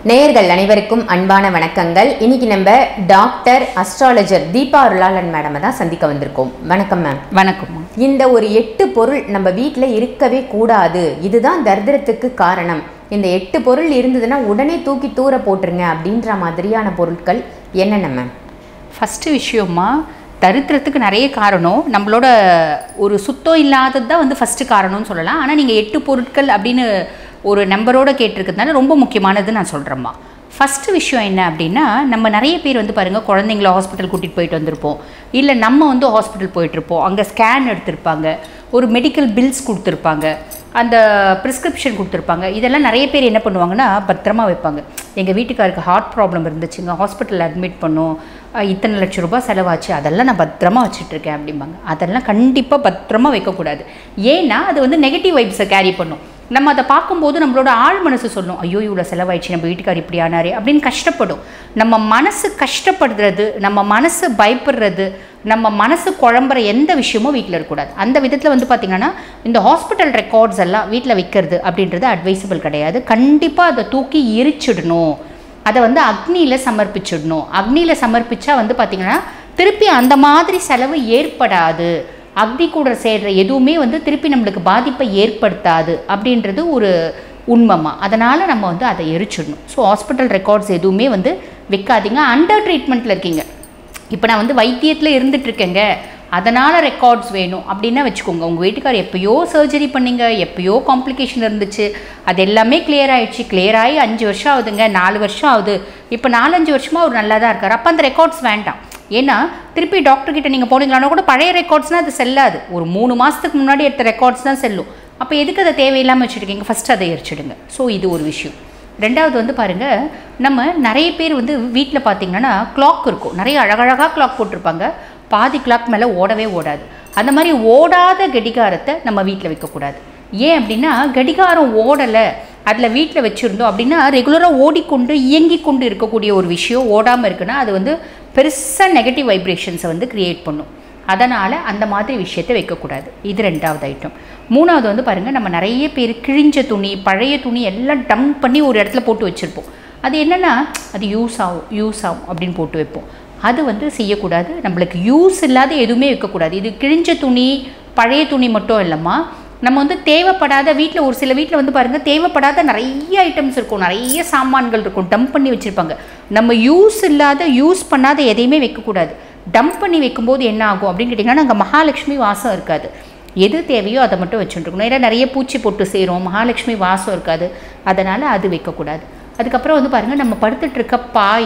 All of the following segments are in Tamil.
நேயர்கள் அனைவருக்கும் அன்பான வணக்கங்கள் இன்னைக்கு நம்ம டாக்டர் அஸ்ட்ராலஜர் தீபா அருளாளன் மேடமை தான் சந்திக்க வந்திருக்கோம் வணக்கம் மேம் வணக்கம்மா இந்த ஒரு எட்டு பொருள் நம்ம வீட்டில் இருக்கவே கூடாது இதுதான் தரித்திரத்துக்கு காரணம் இந்த எட்டு பொருள் இருந்ததுன்னா உடனே தூக்கி தூர போட்டுருங்க அப்படின்ற மாதிரியான பொருட்கள் என்னென்ன மேம் ஃபஸ்ட்டு விஷயமா தரித்திரத்துக்கு நிறைய காரணம் நம்மளோட ஒரு சுத்தம் இல்லாதது தான் வந்து ஃபஸ்ட்டு காரணம்னு சொல்லலாம் ஆனால் நீங்கள் எட்டு பொருட்கள் அப்படின்னு ஒரு நம்பரோட கேட்டிருக்கிறதுனால ரொம்ப முக்கியமானது நான் சொல்கிறேம்மா ஃபஸ்ட்டு விஷயம் என்ன அப்படின்னா நம்ம நிறைய பேர் வந்து பாருங்கள் குழந்தைங்கள ஹாஸ்பிட்டல் கூட்டிகிட்டு போயிட்டு வந்திருப்போம் இல்லை நம்ம வந்து ஹாஸ்பிட்டல் போயிட்டுருப்போம் அங்கே ஸ்கேன் எடுத்திருப்பாங்க ஒரு மெடிக்கல் பில்ஸ் கொடுத்துருப்பாங்க அந்த ப்ரிஸ்கிரிப்ஷன் கொடுத்துருப்பாங்க இதெல்லாம் நிறைய பேர் என்ன பண்ணுவாங்கன்னா பத்திரமா வைப்பாங்க எங்கள் வீட்டுக்காருக்கு ஹார்ட் ப்ராப்ளம் இருந்துச்சுங்க ஹாஸ்பிட்டலில் அட்மிட் பண்ணோம் அஹ் இத்தனை லட்சம் ரூபாய் செலவாச்சு அதெல்லாம் நான் பத்திரமா வச்சுட்ருக்கேன் அப்படிம்பாங்க அதெல்லாம் கண்டிப்பாக பத்திரமா வைக்கக்கூடாது ஏன்னா அது வந்து நெகட்டிவ் வைப்ஸை கேரி பண்ணும் நம்ம அதை பார்க்கும்போது நம்மளோட ஆழ் மனசு சொல்லும் ஐயோ இவ்வளோ செலவாயிடுச்சு நம்ம வீட்டுக்கார் இப்படி ஆனாரே அப்படின்னு கஷ்டப்படும் நம்ம மனசு கஷ்டப்படுறது நம்ம மனசு பயப்படுறது நம்ம மனசு குழம்புற எந்த விஷயமும் வீட்டில் இருக்கக்கூடாது அந்த விதத்தில் வந்து பார்த்திங்கன்னா இந்த ஹாஸ்பிட்டல் ரெக்கார்ட்ஸ் எல்லாம் வீட்டில் வைக்கிறது அப்படின்றது அட்வைசபிள் கிடையாது கண்டிப்பாக அதை தூக்கி எரிச்சிடணும் அதை வந்து அக்னியில் சமர்ப்பிச்சிடணும் அக்னியில் சமர்ப்பிச்சா வந்து பார்த்திங்கன்னா திருப்பி அந்த மாதிரி செலவு ஏற்படாது அக்னி கூட சேர்ற எதுவுமே வந்து திருப்பி நம்மளுக்கு பாதிப்பை ஏற்படுத்தாது அப்படின்றது ஒரு உண்மைமா அதனால் நம்ம வந்து அதை எரிச்சிடணும் ஸோ ஹாஸ்பிட்டல் ரெக்கார்ட்ஸ் எதுவுமே வந்து வைக்காதீங்க அண்டர் ட்ரீட்மெண்ட்டில் இருக்கீங்க இப்போ நான் வந்து வைத்தியத்தில் இருந்துகிட்ருக்கேங்க அதனால் ரெக்கார்ட்ஸ் வேணும் அப்படின்னா வச்சுக்கோங்க உங்கள் வீட்டுக்கார் எப்பயோ சர்ஜரி பண்ணீங்க எப்பயோ காம்ப்ளிகேஷன் இருந்துச்சு அது எல்லாமே கிளியர் ஆயிடுச்சு கிளியர் ஆகி அஞ்சு வருஷம் ஆகுதுங்க நாலு வருஷம் ஆகுது இப்போ நாலஞ்சு வருஷமாக அவர் நல்லா தான் இருக்கார் அப்போ அந்த ரெக்கார்ட்ஸ் வேண்டாம் ஏன்னா திருப்பி டாக்டர் கிட்ட நீங்கள் போனீங்களான்னா கூட பழைய ரெக்கார்ட்ஸ்னால் அது செல்லாது ஒரு மூணு மாதத்துக்கு முன்னாடி எடுத்த ரெக்கார்ட்ஸ் தான் செல்லும் அப்போ எதுக்கு அதை தேவையில்லாமல் வச்சுருக்கீங்க ஃபஸ்ட்டு அதை எரிச்சிடுங்க ஸோ இது ஒரு விஷயம் ரெண்டாவது வந்து பாருங்கள் நம்ம நிறைய பேர் வந்து வீட்டில் பார்த்தீங்கன்னா கிளாக் இருக்கும் நிறைய அழகழகாக கிளாக் போட்டிருப்பாங்க பாதி கிளாக் மேலே ஓடவே ஓடாது அந்த மாதிரி ஓடாத கடிகாரத்தை நம்ம வீட்டில் வைக்கக்கூடாது ஏன் அப்படின்னா கடிகாரம் ஓடலை அதில் வீட்டில் வச்சுருந்தோம் அப்படின்னா ரெகுலராக ஓடிக்கொண்டு இயங்கி கொண்டு இருக்கக்கூடிய ஒரு விஷயம் ஓடாமல் இருக்குன்னா அது வந்து பெருசாக நெகட்டிவ் வைப்ரேஷன்ஸை வந்து க்ரியேட் பண்ணும் அதனால் அந்த மாதிரி விஷயத்தை வைக்கக்கூடாது இது ரெண்டாவது ஐட்டம் மூணாவது வந்து பாருங்கள் நம்ம நிறைய பேர் கிழிஞ்ச துணி பழைய துணி எல்லாம் டம்ப் பண்ணி ஒரு இடத்துல போட்டு வச்சுருப்போம் அது என்னென்னா அது யூஸ் ஆகும் யூஸ் ஆகும் அப்படின்னு போட்டு வைப்போம் அது வந்து செய்யக்கூடாது நம்மளுக்கு யூஸ் இல்லாத எதுவுமே வைக்கக்கூடாது இது கிழிஞ்ச துணி பழைய துணி மட்டும் இல்லைம்மா நம்ம வந்து தேவைப்படாத வீட்டில் ஒரு சில வீட்டில் வந்து பாருங்கள் தேவைப்படாத நிறைய ஐட்டம்ஸ் இருக்கும் நிறைய சாமான்கள் இருக்கும் டம்ப் பண்ணி வச்சுருப்பாங்க நம்ம யூஸ் இல்லாத யூஸ் பண்ணாத எதையுமே வைக்கக்கூடாது டம்ப் பண்ணி வைக்கும்போது என்ன ஆகும் அப்படின்னு கேட்டிங்கன்னா அங்கே மகாலட்சுமி வாசம் இருக்காது எது தேவையோ அதை மட்டும் வச்சுட்டுருக்கணும் ஏன்னா நிறைய பூச்சி பொட்டு சேரும் மகாலட்சுமி வாசம் இருக்காது அதனால் அது வைக்கக்கூடாது அதுக்கப்புறம் வந்து பாருங்கள் நம்ம படுத்துட்டு இருக்க பாய்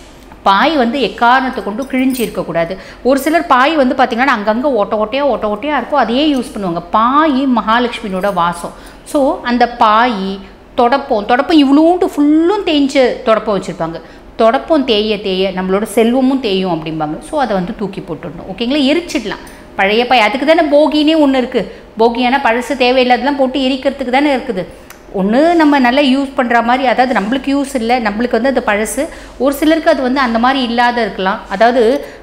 பாய் வந்து எக்காரணத்தை கொண்டு கிழிஞ்சி இருக்கக்கூடாது ஒரு சிலர் பாய் வந்து பார்த்திங்கன்னா அங்கங்கே ஓட்ட ஓட்டையாக ஓட்ட ஓட்டையாக இருக்கும் அதையே யூஸ் பண்ணுவாங்க பாய் மகாலட்சுமியோட வாசம் ஸோ அந்த பாய் தொடப்பம் தொடப்பம் இவ்வளோண்டு ஃபுல்லும் தேஞ்சு தொடப்பம் வச்சுருப்பாங்க தொடப்பம் தேய தேய நம்மளோட செல்வமும் தேயும் அப்படிம்பாங்க ஸோ அதை வந்து தூக்கி போட்டுடணும் ஓகேங்களா எரிச்சிடலாம் பழைய பாய் அதுக்கு தானே போகினே ஒன்று இருக்குது போகியானா பழசு தேவையில்லாதெல்லாம் போட்டு எரிக்கிறதுக்கு தானே இருக்குது ஒன்று நம்ம நல்லா யூஸ் பண்ணுற மாதிரி அதாவது நம்மளுக்கு யூஸ் இல்லை நம்மளுக்கு வந்து அது பழசு ஒரு சிலருக்கு அது வந்து அந்த மாதிரி இல்லாத இருக்கலாம் அதாவது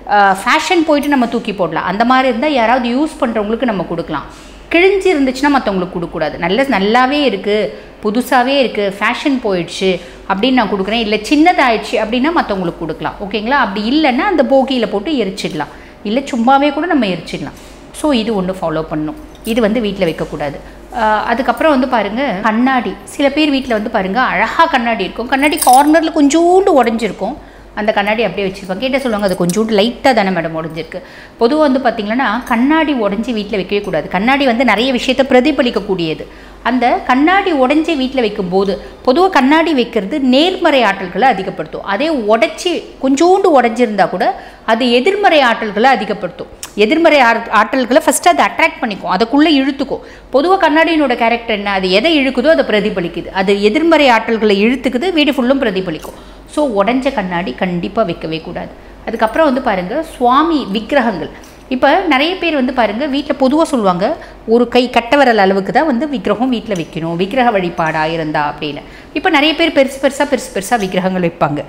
ஃபேஷன் போயிட்டு நம்ம தூக்கி போடலாம் அந்த மாதிரி இருந்தால் யாராவது யூஸ் பண்ணுறவங்களுக்கு நம்ம கொடுக்கலாம் கிழிஞ்சு இருந்துச்சுன்னா மற்றவங்களுக்கு கொடுக்கக்கூடாது நல்ல நல்லாவே இருக்குது புதுசாகவே இருக்குது ஃபேஷன் போயிடுச்சு அப்படின்னு நான் கொடுக்குறேன் இல்லை சின்னதாயிடுச்சு அப்படின்னா மற்றவங்களுக்கு கொடுக்கலாம் ஓகேங்களா அப்படி இல்லைன்னா அந்த போகியில் போட்டு எரிச்சிடலாம் இல்லை சும்மாவே கூட நம்ம எரிச்சிடலாம் ஸோ இது ஒன்று ஃபாலோ பண்ணணும் இது வந்து வீட்டில் வைக்கக்கூடாது ஆஹ் அதுக்கப்புறம் வந்து பாருங்கள் கண்ணாடி சில பேர் வீட்டில் வந்து பாருங்கள் அழகாக கண்ணாடி இருக்கும் கண்ணாடி கார்னரில் கொஞ்சோண்டு உடஞ்சிருக்கும் அந்த கண்ணாடி அப்படியே வச்சுருப்பாங்க கேட்டால் சொல்லுவாங்க அது கொஞ்சோண்டு லைட்டாக தானே மேடம் உடஞ்சிருக்கு பொதுவாக வந்து பார்த்திங்கன்னா கண்ணாடி உடஞ்சி வீட்டில் வைக்கவே கூடாது கண்ணாடி வந்து நிறைய விஷயத்தை பிரதிபலிக்கக்கூடியது அந்த கண்ணாடி உடஞ்சி வீட்டில் வைக்கும்போது பொதுவாக கண்ணாடி வைக்கிறது நேர்மறை ஆற்றல்களை அதிகப்படுத்தும் அதே உடச்சி கொஞ்சோண்டு உடஞ்சிருந்தா கூட அது எதிர்மறை ஆற்றல்களை அதிகப்படுத்தும் எதிர்மறை ஆற்- ஆற்றல்களை ஃபஸ்ட்டு அதை அட்ராக்ட் பண்ணிக்கும் அதுக்குள்ளே இழுத்துக்கும் பொதுவாக கண்ணாடியினோட கேரக்டர் என்ன அது எதை இழுக்குதோ அதை பிரதிபலிக்குது அது எதிர்மறை ஆற்றல்களை இழுத்துக்குது வீடு ஃபுல்லும் பிரதிபலிக்கும் ஸோ உடஞ்ச கண்ணாடி கண்டிப்பாக வைக்கவே கூடாது அதுக்கப்புறம் வந்து பாருங்கள் சுவாமி விக்கிரகங்கள் இப்போ நிறைய பேர் வந்து பாருங்கள் வீட்டில் பொதுவாக சொல்லுவாங்க ஒரு கை கட்ட விரல் அளவுக்கு தான் வந்து விக்கிரகம் வீட்டில் வைக்கணும் விக்கிரக வழிபாடாக இருந்தா அப்படின்னு இப்போ நிறைய பேர் பெருசு பெருசாக பெருசு பெருசாக விக்கிரகங்கள் வைப்பாங்க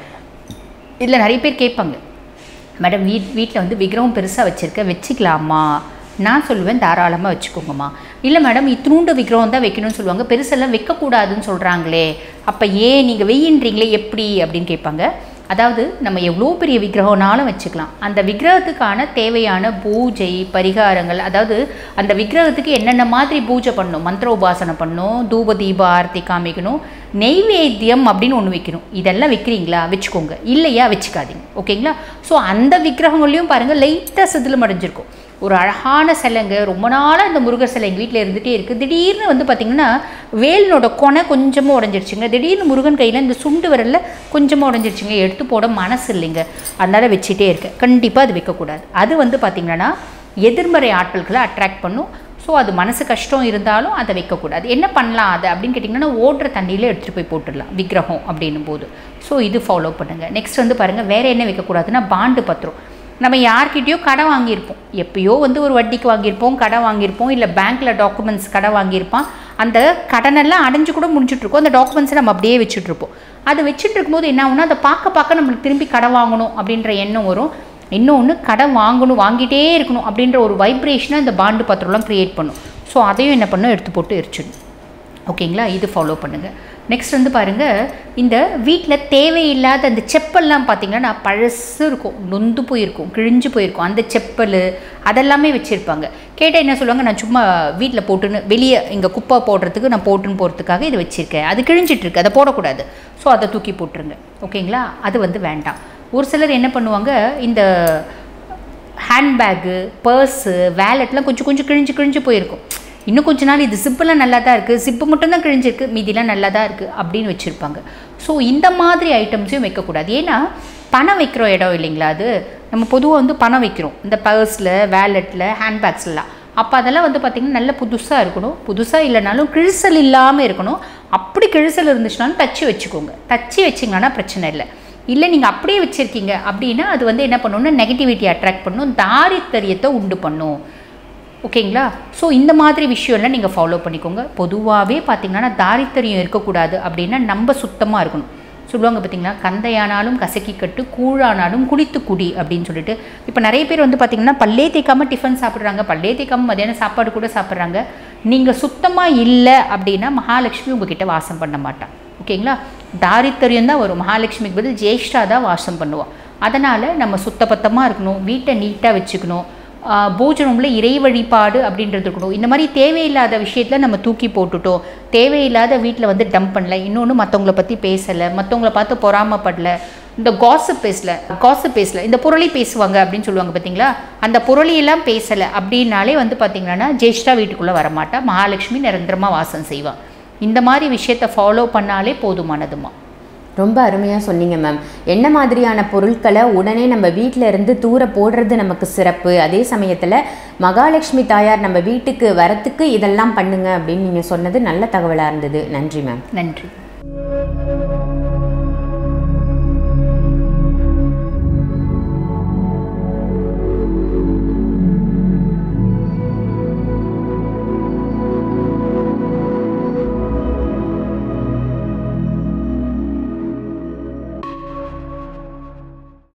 இதில் நிறைய பேர் கேட்பாங்க மேடம் வீட் வீட்டில் வந்து விக்கிரகம் பெருசாக வச்சுருக்க வச்சுக்கலாமா நான் சொல்லுவேன் தாராளமாக வச்சுக்கோங்கம்மா இல்லை மேடம் இத்தினூண்டு விக்கிரகம் தான் வைக்கணும்னு சொல்லுவாங்க பெருசெல்லாம் வைக்கக்கூடாதுன்னு சொல்கிறாங்களே அப்போ ஏன் நீங்கள் வெய்யின்றீங்களே எப்படி அப்படின்னு கேட்பாங்க அதாவது நம்ம எவ்வளோ பெரிய விக்கிரகம்னாலும் வச்சுக்கலாம் அந்த விக்கிரகத்துக்கான தேவையான பூஜை பரிகாரங்கள் அதாவது அந்த விக்கிரகத்துக்கு என்னென்ன மாதிரி பூஜை பண்ணணும் மந்திர உபாசனை பண்ணணும் தூப தீப ஆரத்தி காமிக்கணும் நெய்வேத்தியம் அப்படின்னு ஒன்று வைக்கணும் இதெல்லாம் வைக்கிறீங்களா வச்சுக்கோங்க இல்லையா வச்சுக்காதீங்க ஓகேங்களா ஸோ அந்த விக்கிரகங்களையும் பாருங்கள் லைட்டாக சிதிலம் அடைஞ்சிருக்கும் ஒரு அழகான சிலைங்க ரொம்ப நாளாக இந்த முருகர் சிலை எங்கள் வீட்டில் இருந்துகிட்டே இருக்குது திடீர்னு வந்து பார்த்திங்கன்னா வேலினோட கொனை கொஞ்சமாக உடஞ்சிருச்சுங்க திடீர்னு முருகன் கையில் இந்த சுண்டு விரல்ல கொஞ்சமாக உடஞ்சிருச்சுங்க எடுத்து போட மனசு இல்லைங்க அதனால் வச்சுட்டே இருக்கேன் கண்டிப்பாக அது வைக்கக்கூடாது அது வந்து பார்த்திங்கன்னா எதிர்மறை ஆட்களை அட்ராக்ட் பண்ணும் ஸோ அது மனசு கஷ்டம் இருந்தாலும் அதை வைக்கக்கூடாது என்ன பண்ணலாம் அது அப்படின்னு கேட்டிங்கன்னா ஓடுற தண்ணியில் எடுத்துகிட்டு போய் போட்டுடலாம் விக்கிரகம் அப்படின்னும் போது ஸோ இது ஃபாலோ பண்ணுங்கள் நெக்ஸ்ட் வந்து பாருங்கள் வேறு என்ன வைக்கக்கூடாதுன்னா பாண்டு பத்திரம் நம்ம யார்கிட்டயோ கடை வாங்கியிருப்போம் எப்பயோ வந்து ஒரு வட்டிக்கு வாங்கியிருப்போம் கடை வாங்கியிருப்போம் இல்லை பேங்க்கில் டாக்குமெண்ட்ஸ் கடை வாங்கியிருப்பான் அந்த கடனெல்லாம் அடைஞ்சு கூட முடிச்சுட்ருக்கோம் அந்த டாக்குமெண்ட்ஸை நம்ம அப்படியே வச்சுட்ருப்போம் அதை வச்சுட்டு இருக்கும்போது என்ன ஆகும்னா அதை பார்க்க பார்க்க நம்மளுக்கு திரும்பி கடை வாங்கணும் அப்படின்ற எண்ணம் வரும் இன்னொன்று கடை வாங்கணும் வாங்கிட்டே இருக்கணும் அப்படின்ற ஒரு வைப்ரேஷனை இந்த பாண்டு பத்திரம்லாம் க்ரியேட் பண்ணும் ஸோ அதையும் என்ன பண்ணும் எடுத்து போட்டு எரிச்சிடும் ஓகேங்களா இது ஃபாலோ பண்ணுங்கள் நெக்ஸ்ட் வந்து பாருங்கள் இந்த வீட்டில் தேவையில்லாத அந்த செப்பல்லாம் பார்த்தீங்கன்னா பழசு இருக்கும் நொந்து போயிருக்கும் கிழிஞ்சு போயிருக்கும் அந்த செப்பல் அதெல்லாமே வச்சுருப்பாங்க கேட்டால் என்ன சொல்லுவாங்க நான் சும்மா வீட்டில் போட்டுன்னு வெளியே இங்கே குப்பை போடுறதுக்கு நான் போட்டுன்னு போகிறதுக்காக இது வச்சுருக்கேன் அது கிழிஞ்சிட்டு இருக்கு அதை போடக்கூடாது ஸோ அதை தூக்கி போட்டுருங்க ஓகேங்களா அது வந்து வேண்டாம் ஒரு சிலர் என்ன பண்ணுவாங்க இந்த ஹேண்ட்பேக்கு பர்ஸு வேலெட்லாம் கொஞ்சம் கொஞ்சம் கிழிஞ்சு கிழிஞ்சு போயிருக்கும் இன்னும் கொஞ்ச நாள் இது சிப்பெல்லாம் நல்லா தான் இருக்குது சிப்பு மட்டும்தான் கிழிஞ்சிருக்கு மீதிலாம் நல்லா தான் இருக்குது அப்படின்னு வச்சுருப்பாங்க ஸோ இந்த மாதிரி ஐட்டம்ஸையும் வைக்கக்கூடாது ஏன்னா பணம் வைக்கிற இடம் இல்லைங்களா அது நம்ம பொதுவாக வந்து பணம் வைக்கிறோம் இந்த பர்ஸில் வேலெட்டில் ஹேண்ட்பேக்ஸ்லாம் அப்போ அதெல்லாம் வந்து பார்த்திங்கன்னா நல்ல புதுசாக இருக்கணும் புதுசாக இல்லைனாலும் கிழிசல் இல்லாமல் இருக்கணும் அப்படி கிழிசல் இருந்துச்சுனாலும் தச்சு வச்சுக்கோங்க தச்சு வச்சிங்கன்னா பிரச்சனை இல்லை இல்லை நீங்கள் அப்படியே வச்சுருக்கீங்க அப்படின்னா அது வந்து என்ன பண்ணணும்னா நெகட்டிவிட்டி அட்ராக்ட் பண்ணும் தாரித்தரியத்தை உண்டு பண்ணும் ஓகேங்களா ஸோ இந்த மாதிரி விஷயம்லாம் நீங்கள் ஃபாலோ பண்ணிக்கோங்க பொதுவாகவே பார்த்தீங்கன்னா தாரித்தரியம் இருக்கக்கூடாது அப்படின்னா நம்ம சுத்தமாக இருக்கணும் சொல்லுவாங்க பார்த்தீங்களா கந்தையானாலும் கசக்கி கட்டு கூழானாலும் குளித்து குடி அப்படின்னு சொல்லிட்டு இப்போ நிறைய பேர் வந்து பார்த்தீங்கன்னா பல்லே தேய்க்காமல் டிஃபன் சாப்பிட்றாங்க பல்லே தேய்க்காமல் மதியானம் சாப்பாடு கூட சாப்பிட்றாங்க நீங்கள் சுத்தமாக இல்லை அப்படின்னா மகாலட்சுமி உங்ககிட்ட வாசம் பண்ண மாட்டான் ஓகேங்களா தாரித்தரியம் தான் வரும் மகாலட்சுமிக்கு பதில் ஜேஷ்டா தான் வாசம் பண்ணுவான் அதனால் நம்ம சுத்தபத்தமாக இருக்கணும் வீட்டை நீட்டாக வச்சுக்கணும் போஜனமில் இறை வழிபாடு அப்படின்றது இருக்கணும் இந்த மாதிரி தேவையில்லாத விஷயத்தில் நம்ம தூக்கி போட்டுட்டோம் தேவையில்லாத வீட்டில் வந்து டம்ப் பண்ணல இன்னொன்று மற்றவங்கள பற்றி பேசலை மற்றவங்கள பார்த்து பொறாமப்படல இந்த காசப் பேசல காசப் பேசல இந்த புரளி பேசுவாங்க அப்படின்னு சொல்லுவாங்க பார்த்தீங்களா அந்த புரளியெல்லாம் பேசலை அப்படின்னாலே வந்து பார்த்தீங்கன்னா ஜேஷ்டா வீட்டுக்குள்ளே வரமாட்டா மகாலட்சுமி நிரந்தரமாக வாசம் செய்வான் இந்த மாதிரி விஷயத்தை ஃபாலோ பண்ணாலே போதுமானதுமா ரொம்ப அருமையாக சொன்னீங்க மேம் என்ன மாதிரியான பொருட்களை உடனே நம்ம வீட்டில் இருந்து தூர போடுறது நமக்கு சிறப்பு அதே சமயத்தில் மகாலட்சுமி தாயார் நம்ம வீட்டுக்கு வரத்துக்கு இதெல்லாம் பண்ணுங்க அப்படின்னு நீங்கள் சொன்னது நல்ல தகவலாக இருந்தது நன்றி மேம் நன்றி